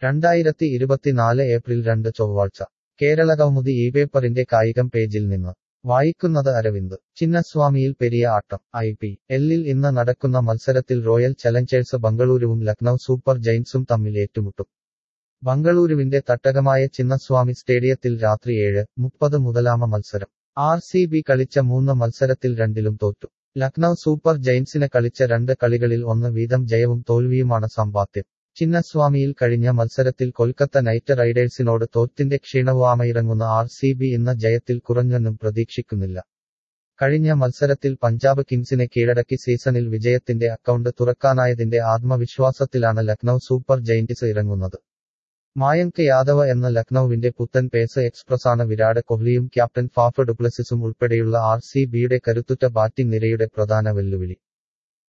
രണ്ടായിരത്തി ഇരുപത്തിനാല് ഏപ്രിൽ രണ്ട് ചൊവ്വാഴ്ച കേരളകൗമുദി ഈ പേപ്പറിന്റെ കായികം പേജിൽ നിന്ന് വായിക്കുന്നത് അരവിന്ദ് ചിന്നസ്വാമിയിൽ പെരിയ ആട്ടം ഐ പി എല്ലിൽ ഇന്ന് നടക്കുന്ന മത്സരത്തിൽ റോയൽ ചലഞ്ചേഴ്സ് ബംഗളൂരുവും ലക്നൌ സൂപ്പർ ജയിൻസും തമ്മിൽ ഏറ്റുമുട്ടും ബംഗളൂരുവിന്റെ തട്ടകമായ ചിന്നസ്വാമി സ്റ്റേഡിയത്തിൽ രാത്രി ഏഴ് മുപ്പത് മുതലാമ മത്സരം ആർ സി ബി കളിച്ച മൂന്ന് മത്സരത്തിൽ രണ്ടിലും തോറ്റു ലക്നൌ സൂപ്പർ ജയിൻസിന് കളിച്ച രണ്ട് കളികളിൽ ഒന്ന് വീതം ജയവും തോൽവിയുമാണ് സമ്പാദ്യം ചിന്നസ്വാമിയിൽ കഴിഞ്ഞ മത്സരത്തിൽ കൊൽക്കത്ത നൈറ്റ് റൈഡേഴ്സിനോട് തോറ്റിന്റെ ക്ഷീണവുമായിറങ്ങുന്ന ആർ സി ബി ഇന്ന് ജയത്തിൽ കുറഞ്ഞൊന്നും പ്രതീക്ഷിക്കുന്നില്ല കഴിഞ്ഞ മത്സരത്തിൽ പഞ്ചാബ് കിങ്സിനെ കീഴടക്കി സീസണിൽ വിജയത്തിന്റെ അക്കൗണ്ട് തുറക്കാനായതിന്റെ ആത്മവിശ്വാസത്തിലാണ് ലക്നൌ സൂപ്പർ ജയിന്റ്സ് ഇറങ്ങുന്നത് മായങ്ക് യാദവ് എന്ന ലക്നൌവിന്റെ പുത്തൻ പേസ് എക്സ്പ്രസാണ് വിരാട് കോഹ്ലിയും ക്യാപ്റ്റൻ ഫാഫ് ഡുപ്ലസിസും ഉൾപ്പെടെയുള്ള ആർ സി ബിയുടെ കരുത്തുറ്റ ബാറ്റിംഗ് നിരയുടെ പ്രധാന വെല്ലുവിളി